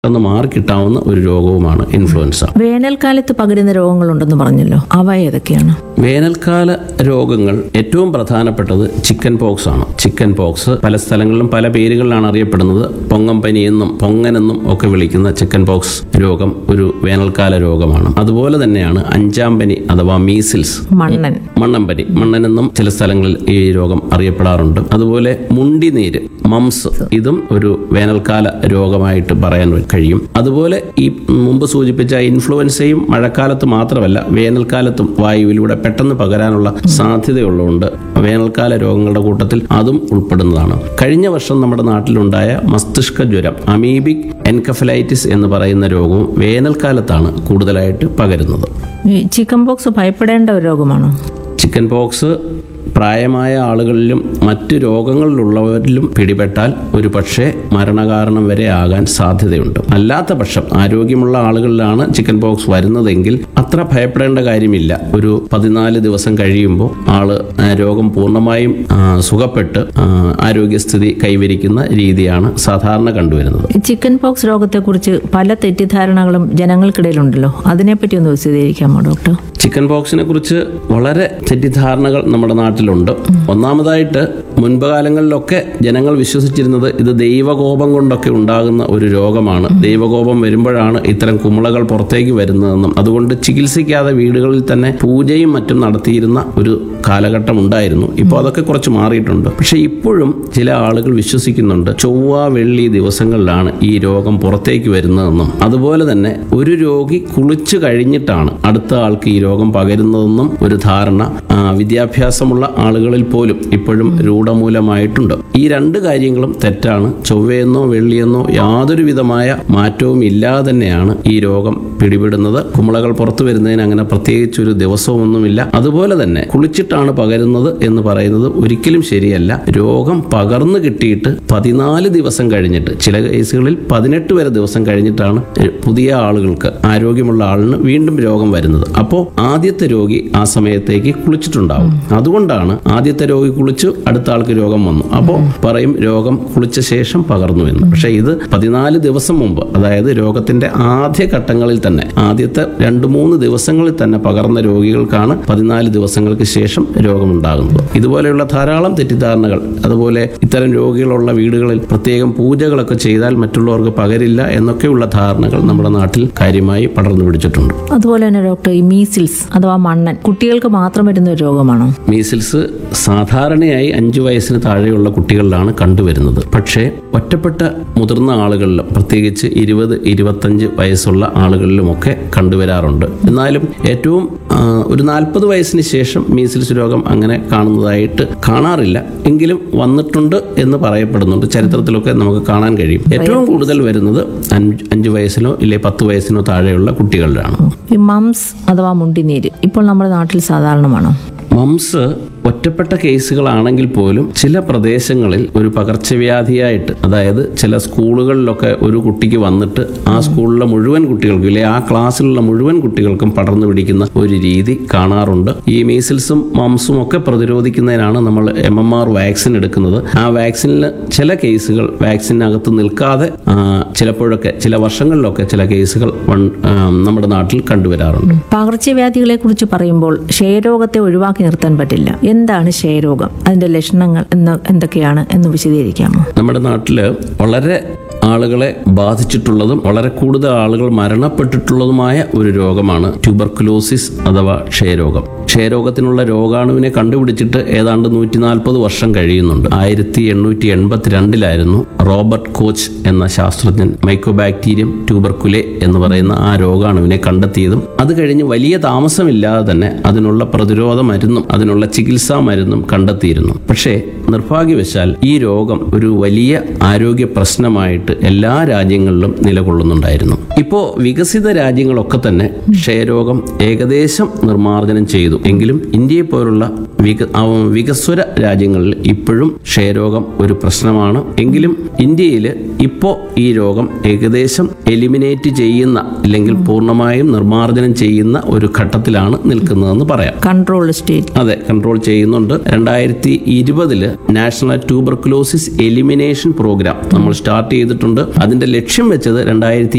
പെട്ടെന്ന് മാറിക്കിട്ടാവുന്ന ഒരു രോഗവുമാണ് ഇൻഫ്ലുവൻസ വേനൽക്കാലത്ത് പകരുന്ന രോഗങ്ങളുണ്ടെന്ന് പറഞ്ഞല്ലോ അവ ഏതൊക്കെയാണ് വേനൽക്കാല രോഗങ്ങൾ ഏറ്റവും പ്രധാനപ്പെട്ടത് ചിക്കൻ പോക്സ് ആണ് ചിക്കൻ പോക്സ് പല സ്ഥലങ്ങളിലും പല പേരുകളിലാണ് അറിയപ്പെടുന്നത് പൊങ്ങം പനി എന്നും പൊങ്ങനെന്നും ഒക്കെ വിളിക്കുന്ന ചിക്കൻ പോക്സ് രോഗം ഒരു വേനൽക്കാല രോഗമാണ് അതുപോലെ തന്നെയാണ് അഞ്ചാം പനി അഥവാ മീസിൽസ് മണ്ണൻ മണ്ണമ്പനി മണ്ണനെന്നും ചില സ്ഥലങ്ങളിൽ ഈ രോഗം അറിയപ്പെടാറുണ്ട് അതുപോലെ മുണ്ടിനീര് മംസ് ഇതും ഒരു വേനൽക്കാല രോഗമായിട്ട് പറയാൻ കഴിയും അതുപോലെ ഈ മുമ്പ് സൂചിപ്പിച്ച ഇൻഫ്ലുവൻസയും മഴക്കാലത്ത് മാത്രമല്ല വേനൽക്കാലത്തും വായുവിലൂടെ പെട്ടെന്ന് പകരാനുള്ള സാധ്യതയുള്ളതുകൊണ്ട് വേനൽക്കാല രോഗങ്ങളുടെ കൂട്ടത്തിൽ അതും ഉൾപ്പെടുന്നതാണ് കഴിഞ്ഞ വർഷം നമ്മുടെ നാട്ടിലുണ്ടായ മസ്തിഷ്ക ജ്വരം അമീബിക് എൻകഫലൈറ്റിസ് എന്ന് പറയുന്ന രോഗവും വേനൽക്കാലത്താണ് കൂടുതലായിട്ട് പകരുന്നത് ഈ ചിക്കൻ പോക്സ് ഭയപ്പെടേണ്ട ഒരു രോഗമാണോ ചിക്കൻ പോക്സ് പ്രായമായ ആളുകളിലും മറ്റ് രോഗങ്ങളിലുള്ളവരിലും പിടിപെട്ടാൽ ഒരു പക്ഷേ മരണകാരണം വരെ ആകാൻ സാധ്യതയുണ്ട് അല്ലാത്ത പക്ഷം ആരോഗ്യമുള്ള ആളുകളിലാണ് ചിക്കൻ പോക്സ് വരുന്നതെങ്കിൽ അത്ര ഭയപ്പെടേണ്ട കാര്യമില്ല ഒരു പതിനാല് ദിവസം കഴിയുമ്പോൾ ആള് ആ രോഗം പൂർണ്ണമായും ആ, സുഖപ്പെട്ട് ആ, ആരോഗ്യസ്ഥിതി കൈവരിക്കുന്ന രീതിയാണ് സാധാരണ കണ്ടുവരുന്നത് ഈ ചിക്കൻ പോക്സ് രോഗത്തെക്കുറിച്ച് പല തെറ്റിദ്ധാരണകളും ജനങ്ങൾക്കിടയിലുണ്ടല്ലോ അതിനെപ്പറ്റി ഒന്ന് വിശദീകരിക്കാമോ ഡോക്ടർ ചിക്കൻ പോക്സിനെ കുറിച്ച് വളരെ തെറ്റിദ്ധാരണകൾ നമ്മുടെ നാട്ടിലുണ്ട് ഒന്നാമതായിട്ട് മുൻപ് കാലങ്ങളിലൊക്കെ ജനങ്ങൾ വിശ്വസിച്ചിരുന്നത് ഇത് ദൈവകോപം കൊണ്ടൊക്കെ ഉണ്ടാകുന്ന ഒരു രോഗമാണ് ദൈവകോപം വരുമ്പോഴാണ് ഇത്തരം കുമിളകൾ പുറത്തേക്ക് വരുന്നതെന്നും അതുകൊണ്ട് ചികിത്സിക്കാതെ വീടുകളിൽ തന്നെ പൂജയും മറ്റും നടത്തിയിരുന്ന ഒരു കാലഘട്ടം ഉണ്ടായിരുന്നു ഇപ്പോൾ അതൊക്കെ കുറച്ച് മാറിയിട്ടുണ്ട് പക്ഷെ ഇപ്പോഴും ചില ആളുകൾ വിശ്വസിക്കുന്നുണ്ട് ചൊവ്വ വെള്ളി ദിവസങ്ങളിലാണ് ഈ രോഗം പുറത്തേക്ക് വരുന്നതെന്നും അതുപോലെ തന്നെ ഒരു രോഗി കുളിച്ചു കഴിഞ്ഞിട്ടാണ് അടുത്ത ആൾക്ക് ഈ രോഗം പകരുന്നതെന്നും ഒരു ധാരണ ആ, വിദ്യാഭ്യാസമുള്ള ആളുകളിൽ പോലും ഇപ്പോഴും രൂഢമൂലമായിട്ടുണ്ട് ഈ രണ്ട് കാര്യങ്ങളും തെറ്റാണ് ചൊവ്വയെന്നോ വെള്ളിയെന്നോ യാതൊരു വിധമായ മാറ്റവും ഇല്ലാതെ തന്നെയാണ് ഈ രോഗം പിടിപെടുന്നത് കുമിളകൾ പുറത്തു വരുന്നതിന് അങ്ങനെ പ്രത്യേകിച്ചൊരു ദിവസമൊന്നുമില്ല അതുപോലെ തന്നെ കുളിച്ചിട്ടാണ് പകരുന്നത് എന്ന് പറയുന്നത് ഒരിക്കലും ശരിയല്ല രോഗം പകർന്നു കിട്ടിയിട്ട് പതിനാല് ദിവസം കഴിഞ്ഞിട്ട് ചില കേസുകളിൽ പതിനെട്ട് വരെ ദിവസം കഴിഞ്ഞിട്ടാണ് പുതിയ ആളുകൾക്ക് ആരോഗ്യമുള്ള ആളിന് വീണ്ടും രോഗം വരുന്നത് അപ്പോൾ ആദ്യത്തെ രോഗി ആ സമയത്തേക്ക് കുളിച്ചിട്ടുണ്ടാവും അതുകൊണ്ടാണ് ആദ്യത്തെ രോഗി കുളിച്ചു അടുത്ത ആൾക്ക് രോഗം വന്നു അപ്പോൾ പറയും രോഗം കുളിച്ച ശേഷം പകർന്നു എന്ന് പക്ഷേ ഇത് പതിനാല് ദിവസം മുമ്പ് അതായത് രോഗത്തിന്റെ ആദ്യ ഘട്ടങ്ങളിൽ തന്നെ ആദ്യത്തെ രണ്ട് മൂന്ന് ദിവസങ്ങളിൽ തന്നെ പകർന്ന രോഗികൾക്കാണ് പതിനാല് ദിവസങ്ങൾക്ക് ശേഷം രോഗമുണ്ടാകുന്നത് ഇതുപോലെയുള്ള ധാരാളം തെറ്റിദ്ധാരണകൾ അതുപോലെ ഇത്തരം രോഗികളുള്ള വീടുകളിൽ പ്രത്യേകം പൂജകളൊക്കെ ചെയ്താൽ മറ്റുള്ളവർക്ക് പകരില്ല എന്നൊക്കെയുള്ള ധാരണകൾ നമ്മുടെ നാട്ടിൽ കാര്യമായി പടർന്നു പിടിച്ചിട്ടുണ്ട് അതുപോലെ തന്നെ ഡോക്ടർ ഈ മീസിൽസ് അഥവാ മണ്ണൻ കുട്ടികൾക്ക് മാത്രം വരുന്ന ഒരു രോഗമാണോ മീസിൽസ് സാധാരണയായി അഞ്ചു വയസ്സിന് താഴെയുള്ള കുട്ടികളിലാണ് കണ്ടുവരുന്നത് പക്ഷേ ഒറ്റപ്പെട്ട മുതിർന്ന ആളുകളിലും പ്രത്യേകിച്ച് ഇരുപത് ഇരുപത്തഞ്ച് വയസ്സുള്ള ആളുകളിലുമൊക്കെ കണ്ടുവരാറുണ്ട് എന്നാലും ഏറ്റവും ആ, ഒരു നാൽപ്പത് വയസ്സിന് ശേഷം മീസിൽസ് രോഗം അങ്ങനെ കാണുന്നതായിട്ട് കാണാറില്ല എങ്കിലും വന്നിട്ടുണ്ട് എന്ന് പറയപ്പെടുന്നുണ്ട് ചരിത്രത്തിലൊക്കെ നമുക്ക് കാണാൻ കഴിയും ഏറ്റവും കൂടുതൽ വരുന്നത് അഞ്ച് അഞ്ച് വയസ്സിനോ ഇല്ലെ പത്ത് വയസ്സിനോ താഴെയുള്ള കുട്ടികളിലാണ് ഈ മംസ് അഥവാ മുണ്ടിനീര് ഇപ്പോൾ നമ്മുടെ നാട്ടിൽ സാധാരണമാണോ മംസ് ഒറ്റപ്പെട്ട കേസുകളാണെങ്കിൽ പോലും ചില പ്രദേശങ്ങളിൽ ഒരു പകർച്ചവ്യാധിയായിട്ട് അതായത് ചില സ്കൂളുകളിലൊക്കെ ഒരു കുട്ടിക്ക് വന്നിട്ട് ആ സ്കൂളിലെ മുഴുവൻ കുട്ടികൾക്കും ഇല്ലെ ആ ക്ലാസ്സിലുള്ള മുഴുവൻ കുട്ടികൾക്കും പടർന്നു പിടിക്കുന്ന ഒരു രീതി കാണാറുണ്ട് ഈ മീസിൽസും മംസും ഒക്കെ പ്രതിരോധിക്കുന്നതിനാണ് നമ്മൾ എം എം ആർ വാക്സിൻ എടുക്കുന്നത് ആ വാക്സിനിൽ ചില കേസുകൾ വാക്സിനകത്ത് നിൽക്കാതെ ആ, ചിലപ്പോഴൊക്കെ ചില വർഷങ്ങളിലൊക്കെ ചില കേസുകൾ വൺ- ആ, നമ്മുടെ നാട്ടിൽ കണ്ടുവരാറുണ്ട് പകർച്ചവ്യാധികളെ കുറിച്ച് പറയുമ്പോൾ ക്ഷയരോഗത്തെ ഒഴിവാക്കി നിർത്താൻ പറ്റില്ല എന്താണ് ക്ഷയരോഗം അതിന്റെ ലക്ഷണങ്ങൾ എന്ന് എന്തൊക്കെയാണ് എന്ന് വിശദീകരിക്കാമോ നമ്മുടെ നാട്ടില് വളരെ ആളുകളെ ബാധിച്ചിട്ടുള്ളതും വളരെ കൂടുതൽ ആളുകൾ മരണപ്പെട്ടിട്ടുള്ളതുമായ ഒരു രോഗമാണ് ട്യൂബർക്കുലോസിസ് അഥവാ ക്ഷയരോഗം ക്ഷയരോഗത്തിനുള്ള രോഗാണുവിനെ കണ്ടുപിടിച്ചിട്ട് ഏതാണ്ട് നൂറ്റി നാൽപ്പത് വർഷം കഴിയുന്നുണ്ട് ആയിരത്തി എണ്ണൂറ്റി എൺപത്തിരണ്ടിലായിരുന്നു റോബർട്ട് കോച്ച് എന്ന ശാസ്ത്രജ്ഞൻ മൈക്രോബാക്ടീരിയം ട്യൂബർക്കുലെ എന്ന് പറയുന്ന ആ രോഗാണുവിനെ കണ്ടെത്തിയതും അത് കഴിഞ്ഞ് വലിയ താമസമില്ലാതെ തന്നെ അതിനുള്ള പ്രതിരോധ മരുന്നും അതിനുള്ള ചികിത്സാ മരുന്നും കണ്ടെത്തിയിരുന്നു പക്ഷേ നിർഭാഗ്യവശാൽ ഈ രോഗം ഒരു വലിയ ആരോഗ്യ പ്രശ്നമായിട്ട് എല്ലാ രാജ്യങ്ങളിലും നിലകൊള്ളുന്നുണ്ടായിരുന്നു ഇപ്പോൾ വികസിത രാജ്യങ്ങളൊക്കെ തന്നെ ക്ഷയരോഗം ഏകദേശം നിർമ്മാർജ്ജനം ചെയ്തു എങ്കിലും ഇന്ത്യയെ പോലുള്ള വിക ആ, വികസ്വര രാജ്യങ്ങളിൽ ഇപ്പോഴും ക്ഷയരോഗം ഒരു പ്രശ്നമാണ് എങ്കിലും ഇന്ത്യയിൽ ഇപ്പോൾ ഈ രോഗം ഏകദേശം എലിമിനേറ്റ് ചെയ്യുന്ന അല്ലെങ്കിൽ പൂർണ്ണമായും നിർമ്മാർജ്ജനം ചെയ്യുന്ന ഒരു ഘട്ടത്തിലാണ് നിൽക്കുന്നതെന്ന് പറയാം കൺട്രോൾ സ്റ്റേറ്റ് അതെ കൺട്രോൾ ചെയ്യുന്നുണ്ട് രണ്ടായിരത്തി ഇരുപതില് നാഷണൽ ട്യൂബർക്കുലോസിസ് എലിമിനേഷൻ പ്രോഗ്രാം നമ്മൾ സ്റ്റാർട്ട് ചെയ്തിട്ടുണ്ട് അതിന്റെ ലക്ഷ്യം വെച്ചത് രണ്ടായിരത്തി